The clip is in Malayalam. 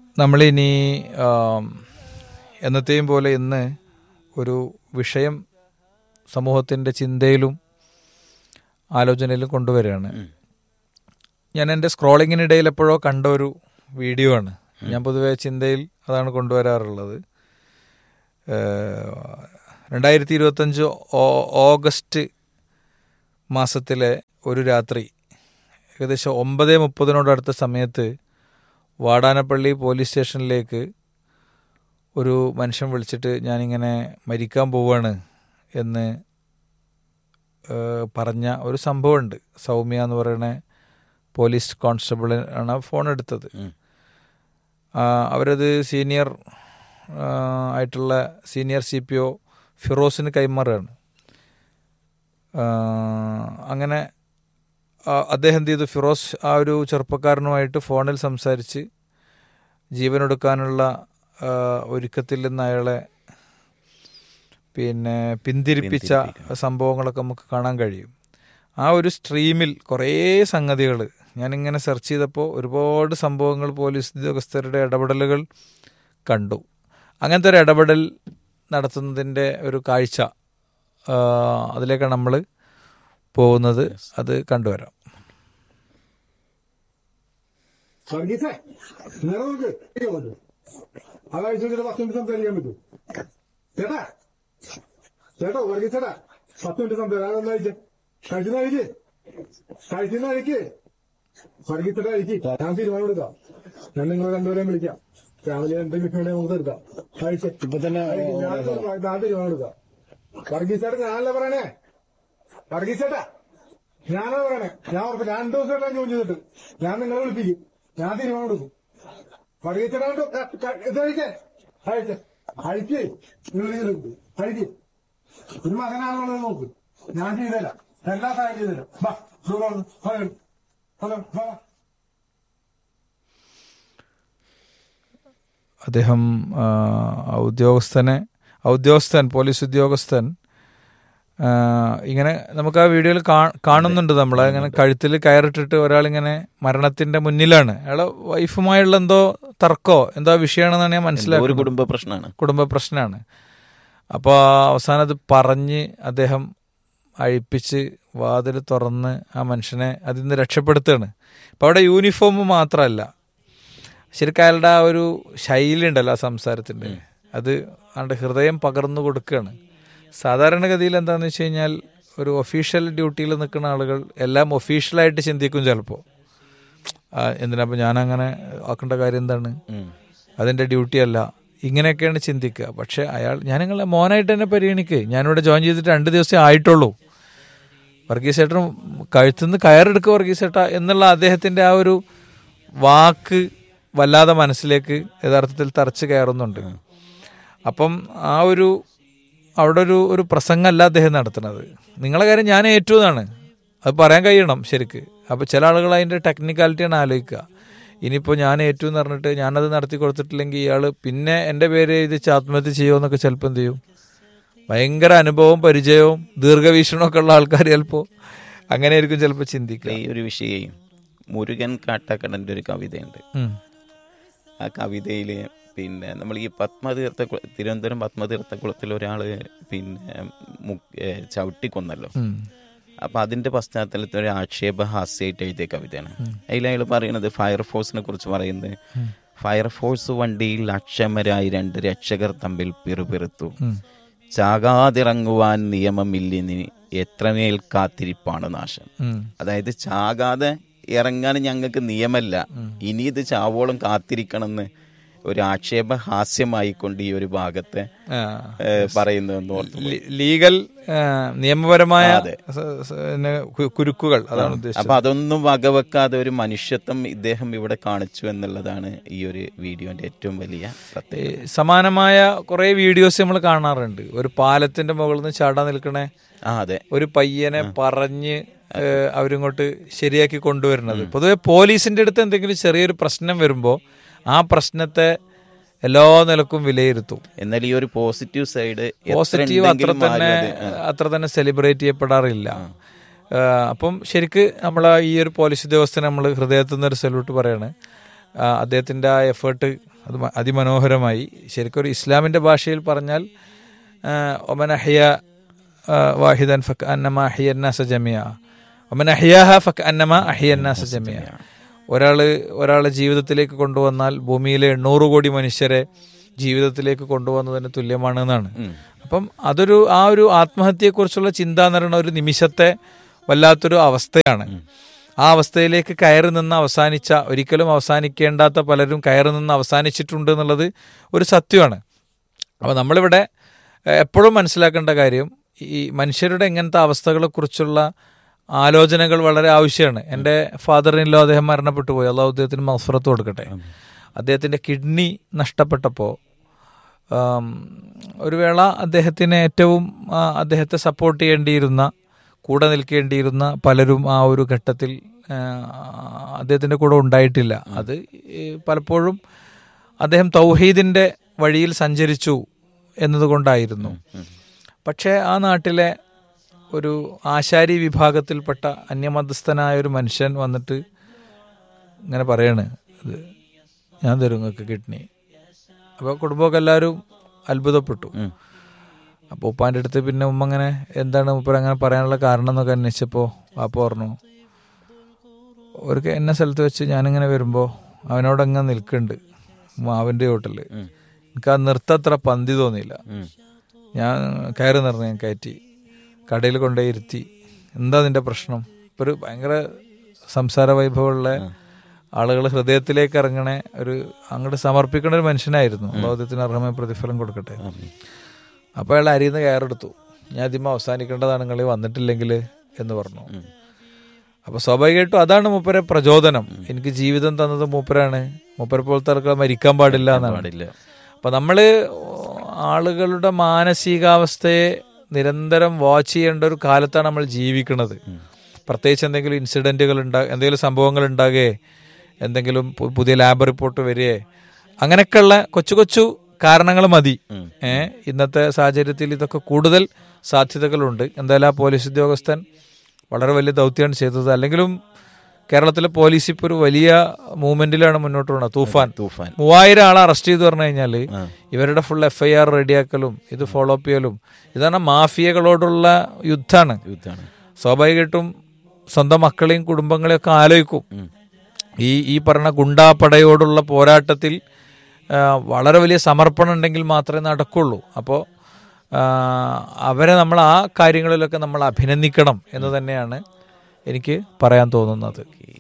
നമ്മളിനി ആം, എന്നത്തെയും പോലെ ഇന്ന് ഒരു വിഷയം സമൂഹത്തിൻ്റെ ചിന്തയിലും ആലോചനയിലും കൊണ്ടുവരികയാണ് ഞാൻ എൻ്റെ സ്ക്രോളിങ്ങിനിടയിൽ എപ്പോഴോ കണ്ട ഒരു വീഡിയോ ആണ് ഞാൻ പൊതുവെ ചിന്തയിൽ അതാണ് കൊണ്ടുവരാറുള്ളത് ഏഹ്, രണ്ടായിരത്തി ഇരുപത്തഞ്ച് ഓ- ഓഗസ്റ്റ് മാസത്തിലെ ഒരു രാത്രി ഏകദേശം ഒമ്പത് മുപ്പതിനോടടുത്ത സമയത്ത് വാടാനപ്പള്ളി പോലീസ് സ്റ്റേഷനിലേക്ക് ഒരു മനുഷ്യൻ വിളിച്ചിട്ട് ഞാനിങ്ങനെ മരിക്കാൻ പോവാണ് എന്ന് ഏഹ്, പറഞ്ഞ ഒരു സംഭവമുണ്ട് സൗമ്യ എന്ന് പറയുന്ന പോലീസ് കോൺസ്റ്റബിൾ ആണ് ഫോൺ എടുത്തത് ഉം. ആ, അവരത് സീനിയർ ആ, ആയിട്ടുള്ള സീനിയർ സി പി ഒ ഫിറോസിന് കൈമാറുകയാണ് ആ, അങ്ങനെ ആ, അദ്ദേഹം എന്ത് ചെയ്തു ഫിറോസ് ആ ഒരു ചെറുപ്പക്കാരനുമായിട്ട് ഫോണിൽ സംസാരിച്ച് ജീവനൊടുക്കാനുള്ള ആ, ഒരുക്കത്തിൽ നിന്ന് അയാളെ പിന്നെ പിന്തിരിപ്പിച്ച സംഭവങ്ങളൊക്കെ നമുക്ക് കാണാൻ കഴിയും ആ ഒരു സ്ട്രീമിൽ കുറേ സംഗതികൾ ഞാനിങ്ങനെ സെർച്ച് ചെയ്തപ്പോൾ ഒരുപാട് സംഭവങ്ങൾ പോലീസ് ഉദ്യോഗസ്ഥരുടെ ഇടപെടലുകൾ കണ്ടു അങ്ങനത്തെ ഒരു ഇടപെടൽ നടത്തുന്നതിൻ്റെ ഒരു കാഴ്ച ആ, അതിലേക്കാണ് നമ്മൾ പോകുന്നത് അത് കണ്ടുവരാം വർഗീസേ നേരെ നോക്ക് ഇരിക്കാൻ പറ്റൂ ആ കാഴ്ച വെച്ചിട്ട് പത്ത് മിനിറ്റ് സംസാരിക്കാൻ പറ്റൂ ചേട്ടാ ചേട്ടോ വർഗീസ് ചേട്ടാ പത്ത് മിനിറ്റ് സംസാരിക്കാൻ അതൊന്നും അയച്ചേ കഴിക്കുന്ന കഴിക്ക് കഴിക്കുന്ന കഴിക്ക് വർഗീസ് ചേട്ടാ കഴിക്ക് ഞാൻ തീരുമാനം എടുക്കാം ഞാൻ നിങ്ങളെ രണ്ടുപേരെയും വിളിക്കാം ഫാമിലി എന്തെങ്കിലും വേണമെങ്കിൽ നമുക്ക് എടുക്കാം കഴിച്ച് ഇപ്പൊ തന്നെ ഞാൻ തീരുമാനം- ഞാൻ തീരുമാനം എടുക്കാം വർഗീസ് ചേട്ടാ ഞാനല്ലേ പറയണേ വർഗീസ് ചേട്ടാ ഞാനാ പറയണേ ഞാൻ ഉറപ്പ് ഞാൻ രണ്ടു ദിവസമായിട്ടാണ് ജോലി ചെയ്തിട്ട് ഞാൻ നിങ്ങളെ വിളിപ്പിക്കും ഞാൻ തീരുമാനം എടുക്കും പറയിച്ചിടാണ്ട് ഇത് കഴിക്കേ കഴിച്ചേ കഴിക്കേ നിങ്ങൾ കഴിക്കേ ഒരു മകനാണോ നോക്ക് ഞാൻ ചെയ്തല്ല എല്ലാ സഹായം ചെയ്തല്ല വാ ദൂരം ഹലോ ഹലോ വാ അദ്ദേഹം ആ, ആ ഉദ്യോഗസ്ഥനെ ആ ഉദ്യോഗസ്ഥൻ പോലീസ് ഉദ്യോഗസ്ഥൻ ആ, ഇങ്ങനെ നമുക്ക് ആ വീഡിയോയിൽ കാ- കാണുന്നുണ്ട് നമ്മൾ ഇങ്ങനെ കഴുത്തിൽ കയറിട്ടിട്ട് ഒരാളിങ്ങനെ മരണത്തിന്റെ മുന്നിലാണ് അയാളെ വൈഫുമായുള്ള എന്തോ തർക്കോ എന്തോ വിഷയമാണെന്നാണ് ഞാൻ ഒരു മനസ്സിലാക്കുന്നത് കുടുംബ പ്രശ്നമാണ് കുടുംബ പ്രശ്നമാണ് അപ്പോൾ അവസാനം അത് പറഞ്ഞ് അദ്ദേഹം അഴിപ്പിച്ച് വാതിൽ തുറന്ന് ആ മനുഷ്യനെ അതിൽ നിന്ന് രക്ഷപ്പെടുത്തുകയാണ് അപ്പോൾ അവിടെ യൂണിഫോം മാത്രമല്ല ശരിക്കും അയാളുടെ ആ ഒരു ശൈലി ഉണ്ടല്ലോ ആ സംസാരത്തിൻ്റെ അത് അവരുടെ ഹൃദയം പകർന്നു കൊടുക്കുകയാണ് സാധാരണഗതിയിൽ എന്താണെന്ന് വെച്ച് കഴിഞ്ഞാൽ ഒരു ഒഫീഷ്യൽ ഡ്യൂട്ടിയിൽ നിൽക്കുന്ന ആളുകൾ എല്ലാം ഒഫീഷ്യലായിട്ട് ചിന്തിക്കും ചിലപ്പോൾ എന്തിനാ അപ്പോൾ ഞാനങ്ങനെ ആക്കേണ്ട കാര്യം എന്താണ് അതിൻ്റെ ഡ്യൂട്ടി അല്ല ഇങ്ങനെയൊക്കെയാണ് ചിന്തിക്കുക പക്ഷെ അയാൾ ഞാൻ നിങ്ങളെ മോനായിട്ട് തന്നെ പരിഗണിക്ക് ഞാനിവിടെ ജോയിൻ ചെയ്തിട്ട് രണ്ട് ദിവസമേ ആയിട്ടുള്ളൂ വർഗീസ് ചേട്ടൻ കഴുത്തുനിന്ന് കയറെടുക്കുക വർഗീസ് ചേട്ടാ എന്നുള്ള അദ്ദേഹത്തിൻ്റെ ആ ഒരു വാക്ക് വല്ലാതെ മനസ്സിലേക്ക് യഥാർത്ഥത്തിൽ തറച്ച് കയറുന്നുണ്ട് അപ്പം ആ ഒരു അവിടെ ഒരു ഒരു പ്രസംഗമല്ല അദ്ദേഹം നടത്തുന്നത് നിങ്ങളെ കാര്യം ഞാൻ ഏറ്റുവതാണ് അത് പറയാൻ കഴിയണം ശരിക്ക് അപ്പോൾ ചില ആളുകൾ അതിൻ്റെ ടെക്നിക്കാലിറ്റിയാണ് ആലോചിക്കുക ഇനിയിപ്പോൾ ഞാൻ ഏറ്റു എന്ന് പറഞ്ഞിട്ട് ഞാനത് നടത്തി കൊടുത്തിട്ടില്ലെങ്കിൽ ഇയാൾ പിന്നെ എൻ്റെ പേര് എഴുതിച്ച് ആത്മഹത്യ ചെയ്യുമെന്നൊക്കെ ചിലപ്പോൾ എന്ത് ചെയ്യും ഭയങ്കര അനുഭവവും പരിചയവും ദീർഘവീക്ഷണമൊക്കെ ഉള്ള ആൾക്കാർ ചിലപ്പോൾ അങ്ങനെയായിരിക്കും ചിലപ്പോൾ ചിന്തിക്കുക ഈ ഒരു വിഷയം മുരുകൻ കാട്ടാക്കടൻ്റെ ഒരു കവിതയുണ്ട് ഉം. ആ കവിതയിൽ പിന്നെ നമ്മൾ ഈ പത്മതീർത്ഥ കുള- തിരുവനന്തപുരം പത്മതീർത്ഥ കുളത്തിൽ ഒരാൾ പിന്നെ മു- ഏ, ചവിട്ടിക്കൊന്നല്ലോ ഉം. അപ്പൊ അതിന്റെ പശ്ചാത്തലത്തിൽ ഒരു ആക്ഷേപഹാസ്യമായിട്ട് എഴുതിയ കവിതയാണ് അതിൽ അയാൾ പറയുന്നത് ഫയർഫോഴ്സിനെ കുറിച്ച് പറയുന്നത് ഫയർഫോഴ്സ് വണ്ടിയിൽ അക്ഷമരായി രണ്ട് രക്ഷകർ തമ്മിൽ പിറുപിറുത്തു ചാകാതിറങ്ങുവാൻ നിയമമില്ലെന്ന് എത്രമേൽ കാത്തിരിപ്പാണ് നാശം ഉം. അതായത് ചാകാതെ ഇറങ്ങാൻ ഞങ്ങൾക്ക് നിയമല്ല ഇനി ഇത് ചാവോളം കാത്തിരിക്കണമെന്ന് ഒരു ആക്ഷേപ ഹാസ്യമായിക്കൊണ്ട് ഈ ഒരു ഭാഗത്തെ ആ. ഏ, പറയുന്നതെന്ന് ഓർത്തു ലീ- ലീഗൽ ആ, നിയമപരമായ അതെ. സ- സ- പിന്നെ കു- കുരുക്കുകൾ അതാണ് ഉദ്ദേശിച്ചത് അപ്പൊ അതൊന്നും വകവെക്കാതെ ഒരു മനുഷ്യത്വം ഇദ്ദേഹം ഇവിടെ കാണിച്ചു എന്നുള്ളതാണ് ഈ ഒരു വീഡിയോന്റെ ഏറ്റവും വലിയ ഈ പ്രത്യേകത സമാനമായ കുറെ വീഡിയോസ് നമ്മൾ കാണാറുണ്ട് ഒരു പാലത്തിന്റെ മുകളിൽ നിന്ന് ചാടാൻ നിൽക്കണേ ആ അതെ ഒരു പയ്യനെ പറഞ്ഞ് ഏഹ്, അവരിങ്ങോട്ട് ശരിയാക്കി കൊണ്ടുവരുന്നത് പൊതുവെ പോലീസിന്റെ അടുത്ത് എന്തെങ്കിലും ചെറിയൊരു പ്രശ്നം വരുമ്പോൾ ആ പ്രശ്നത്തെ എല്ലാ നിലക്കും വിലയിരുത്തും എന്നാൽ ഈ ഒരു പോസിറ്റീവ് സൈഡ് പോസിറ്റീവ് അത്ര തന്നെ അത്ര തന്നെ സെലിബ്രേറ്റ് ചെയ്യപ്പെടാറില്ല ഏഹ്, അപ്പം ശരിക്ക് നമ്മൾ ഈ ഒരു പോലീസ് ഉദ്യോഗസ്ഥനെ നമ്മൾ ഹൃദയത്തിൽ നിന്ന് ഒരു സല്യൂട്ട് പറയാണ് ആ, അദ്ദേഹത്തിന്റെ ആ എഫേർട്ട് അത് മ- അതിമനോഹരമായി ശരിക്കും ഒരു ഇസ്ലാമിൻ്റെ ഭാഷയിൽ പറഞ്ഞാൽ ആ, ഒമൻ അഹിയ ആ, വാഹിദൻ ഫക്ക് അന്നമ അഹിയന്നാസ ജമിയ ഒമൻ അഹിയാഹ ഫക്ക് അന്നമ അഹിയന്നാസ ജമിയ ഒരാൾ ഒരാളെ ജീവിതത്തിലേക്ക് കൊണ്ടുവന്നാൽ ഭൂമിയിലെ എണ്ണൂറ് കോടി മനുഷ്യരെ ജീവിതത്തിലേക്ക് കൊണ്ടുവന്നതിന് തുല്യമാണ് എന്നാണ് അപ്പം അതൊരു ആ ഒരു ആത്മഹത്യയെക്കുറിച്ചുള്ള ചിന്ത എന്ന് പറയുന്ന ഒരു നിമിഷത്തെ വല്ലാത്തൊരു അവസ്ഥയാണ് ആ അവസ്ഥയിലേക്ക് കയറി നിന്ന് അവസാനിച്ച ഒരിക്കലും അവസാനിക്കേണ്ടാത്ത പലരും കയറി നിന്ന് അവസാനിച്ചിട്ടുണ്ട് എന്നുള്ളത് ഒരു സത്യമാണ് അപ്പോൾ നമ്മളിവിടെ എഹ്, എപ്പോഴും മനസ്സിലാക്കേണ്ട കാര്യം ഈ മനുഷ്യരുടെ ഇങ്ങനത്തെ അവസ്ഥകളെക്കുറിച്ചുള്ള ആലോചനകൾ വളരെ ആവശ്യമാണ് എൻ്റെ ഫാദറിനിലോ അദ്ദേഹം മരണപ്പെട്ടു പോയി അള്ളാഹു അദ്ദേഹത്തിന് മഫറത്ത് കൊടുക്കട്ടെ അദ്ദേഹത്തിൻ്റെ കിഡ്നി നഷ്ടപ്പെട്ടപ്പോൾ ആം, ഒരു വേള അദ്ദേഹത്തിന് ഏറ്റവും ആ, അദ്ദേഹത്തെ സപ്പോർട്ട് ചെയ്യേണ്ടിയിരുന്ന കൂടെ നിൽക്കേണ്ടിയിരുന്ന പലരും ആ ഒരു ഘട്ടത്തിൽ ആ, അദ്ദേഹത്തിൻ്റെ കൂടെ ഉണ്ടായിട്ടില്ല അത് ഈ പലപ്പോഴും അദ്ദേഹം തൗഹീദിൻ്റെ വഴിയിൽ സഞ്ചരിച്ചു എന്നതുകൊണ്ടായിരുന്നു പക്ഷേ ആ നാട്ടിലെ ഒരു ആശാരി വിഭാഗത്തിൽപ്പെട്ട അന്യമതസ്ഥനായ ഒരു മനുഷ്യൻ വന്നിട്ട് ഇങ്ങനെ പറയാണ് ഇത് ഞാൻ തരും നിങ്ങൾക്ക് കിഡ്നി അപ്പോൾ കുടുംബമൊക്കെ എല്ലാവരും അത്ഭുതപ്പെട്ടു അപ്പോൾ ഉപ്പാൻ്റെ അടുത്ത് പിന്നെ ഉമ്മ അങ്ങനെ എന്താണ് ഉപ്പ അങ്ങനെ പറയാനുള്ള കാരണം എന്നൊക്കെ അന്വേഷിച്ചപ്പോൾ വാപ്പ പറഞ്ഞു ഒരു എന്നെ സ്ഥലത്ത് വെച്ച് ഞാനിങ്ങനെ വരുമ്പോൾ അവനോട് അങ്ങ് നിൽക്കുന്നുണ്ട് മാവിൻ്റെ ചോട്ടിൽ എനിക്ക് ആ നൃത്തത്ര പന്തി തോന്നിയില്ല ഞാൻ കയറി നിറഞ്ഞു ഞാൻ കയറ്റി കടയിൽ കൊണ്ടുപോയി ഇരുത്തി എന്താ നിന്റെ പ്രശ്നം ഇപ്പൊ ഒരു ഭയങ്കര സംസാര വൈഭവമുള്ള ആളുകൾ ഹൃദയത്തിലേക്ക് ഇറങ്ങണ ഒരു അങ്ങോട്ട് സമർപ്പിക്കുന്ന ഒരു മനുഷ്യനായിരുന്നു ലോകത്തിന് അർഹമായ പ്രതിഫലം കൊടുക്കട്ടെ അപ്പോൾ അയാൾ അരിയിൽ നിന്ന് കയറെടുത്തു ഞാൻ ആദ്യം അവസാനിക്കേണ്ടതാണ് നിങ്ങൾ വന്നിട്ടില്ലെങ്കിൽ എന്ന് പറഞ്ഞു അപ്പൊ സ്വാഭാവികമായിട്ടും അതാണ് മൂപ്പരെ പ്രചോദനം എനിക്ക് ജീവിതം തന്നത് മൂപ്പരാണ് മൂപ്പരെ പോലത്തെ ആൾക്കാർ മരിക്കാൻ പാടില്ല എന്നാണ് പാടില്ല അപ്പൊ നമ്മള് ആളുകളുടെ മാനസികാവസ്ഥയെ നിരന്തരം വാച്ച് ചെയ്യേണ്ട ഒരു കാലത്താണ് നമ്മൾ ജീവിക്കുന്നത് പ്രത്യേകിച്ച് എന്തെങ്കിലും ഇൻസിഡന്റുകൾ ഉണ്ടാ എന്തെങ്കിലും സംഭവങ്ങൾ ഉണ്ടാകുകയെ എന്തെങ്കിലും പു- പുതിയ ലാബ് റിപ്പോർട്ട് വരികയെ അങ്ങനെയൊക്കെയുള്ള കൊച്ചു കൊച്ചു കാരണങ്ങൾ മതി ഏ ഇന്നത്തെ സാഹചര്യത്തിൽ ഇതൊക്കെ കൂടുതൽ സാധ്യതകളുണ്ട് എന്തായാലും ആ പോലീസ് ഉദ്യോഗസ്ഥൻ വളരെ വലിയ ദൗത്യമാണ് ചെയ്തത് അല്ലെങ്കിലും കേരളത്തിലെ പോലീസ് ഇപ്പോൾ ഒരു വലിയ മൂവ്മെന്റിലാണ് മുന്നോട്ട് പോകുന്നത് തൂഫാൻ തൂഫാൻ മൂവായിരം ആളെ അറസ്റ്റ് ചെയ്തു പറഞ്ഞു കഴിഞ്ഞാൽ ഇവരുടെ ഫുൾ എഫ് ഐ ആർ റെഡിയാക്കലും ഇത് ഫോളോ അപ്പ് ചെയ്യലും ഇതാണ് മാഫിയകളോടുള്ള യുദ്ധമാണ് യുദ്ധമാണ് സ്വാഭാവികമായിട്ടും സ്വന്തം മക്കളെയും കുടുംബങ്ങളെയും ഒക്കെ ആലോചിക്കും ഈ ഈ പറഞ്ഞ ഗുണ്ടാപ്പടയോടുള്ള പോരാട്ടത്തിൽ ആ, വളരെ വലിയ സമർപ്പണം ഉണ്ടെങ്കിൽ മാത്രമേ നടക്കുള്ളൂ അപ്പോൾ അവരെ നമ്മൾ ആ കാര്യങ്ങളിലൊക്കെ നമ്മൾ അഭിനന്ദിക്കണം എന്ന് തന്നെയാണ് എനിക്ക് പറയാൻ തോന്നുന്നത്